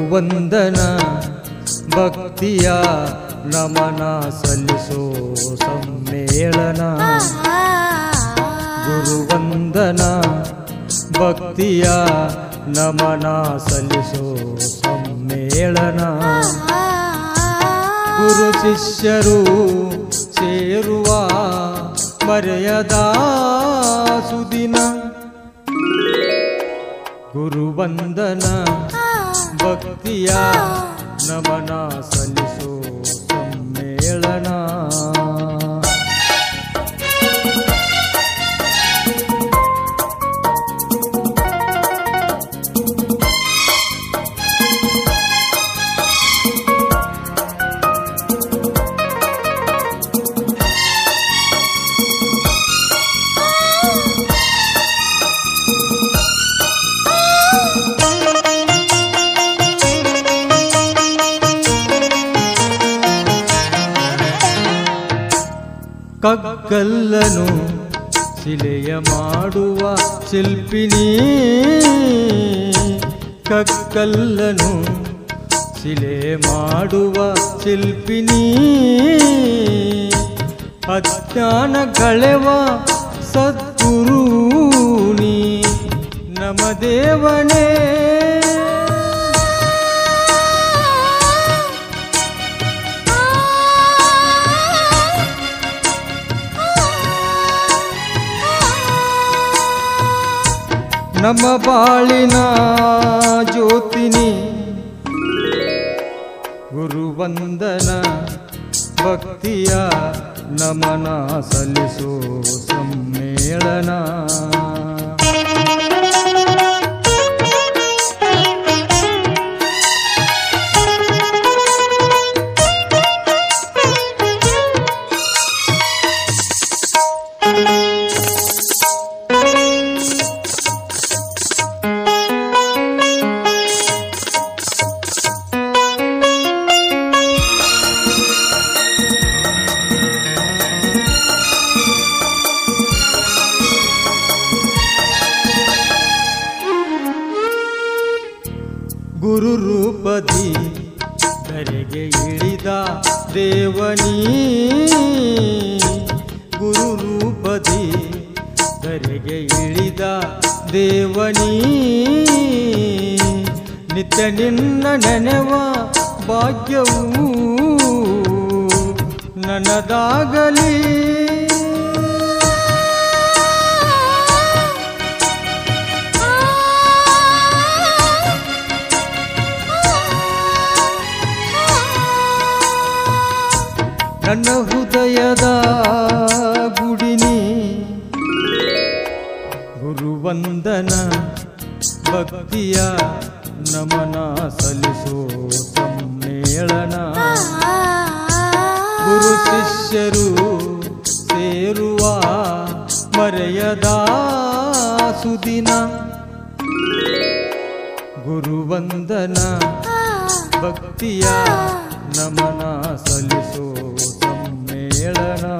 ಗುರುವಂದನ ಭಕ್ತಿಯ ನಮನ ಸಲ್ಲಿಸೋ ಸಮ್ಮೇಳನ ಗುರುವಂದನ ಭಕ್ತಿಯ ನಮನ ಸಲ್ಲಿಸೋ ಸಮ್ಮೇಳನ ಗುರು ಶಿಷ್ಯರು ಸೇರುವ ಮರೆಯದ ಸುದಿನ ಗುರುವಂದನ ಭಕ್ತಿಯ ನಮನ ಸಲ್ಲಿಸೋ ಸಮ್ಮೇಳನ ಕಗ್ಗಲ್ಲನು ಶಿಲೆಯ ಮಾಡುವ ಶಿಲ್ಪಿನಿ ಕಗ್ಗಲ್ಲನು ಶಿಲೆ ಮಾಡುವ ಶಿಲ್ಪಿನಿ ಅಜ್ಞಾನ ಕಳೆವ ಸದ್ಗುರು ನೀ ನಮ ದೇವನೇ ನಮ್ಮ ಬಾಳಿನ ಜ್ಯೋತಿನಿ ಗುರುವಂದನ ಭಕ್ತಿಯ ನಮನ ಸಲ್ಲಿಸೋ ಸಮ್ಮೇಳನ ಗುರು ರೂಪದಿ ಧರೆಗೆ ಇಳಿದ ದೇವನೀ ಗುರು ರೂಪದಿ ಧರೆಗೆ ಇಳಿದ ದೇವನೀ ನಿತ್ಯ ನಿನ್ನ ನೆನೆವ ಭಾಗ್ಯವು ನನದಾಗಲಿ ನನ್ನ ಹೃದಯದ ಗುಡಿನಿ ಗುರುವಂದನ ಭಕ್ತಿಯ ನಮನ ಸಲ್ಲಿಸೋ ಸಮ್ಮೇಳನ ಗುರು ಶಿಷ್ಯರು ಸೇರುವ ಮರೆಯದ ಸುದಿನ ಗುರುವಂದನ ಭಕ್ತಿಯ ನಮನ ಸಲ್ಲಿಸೋ ಸಮ್ಮೇಳನ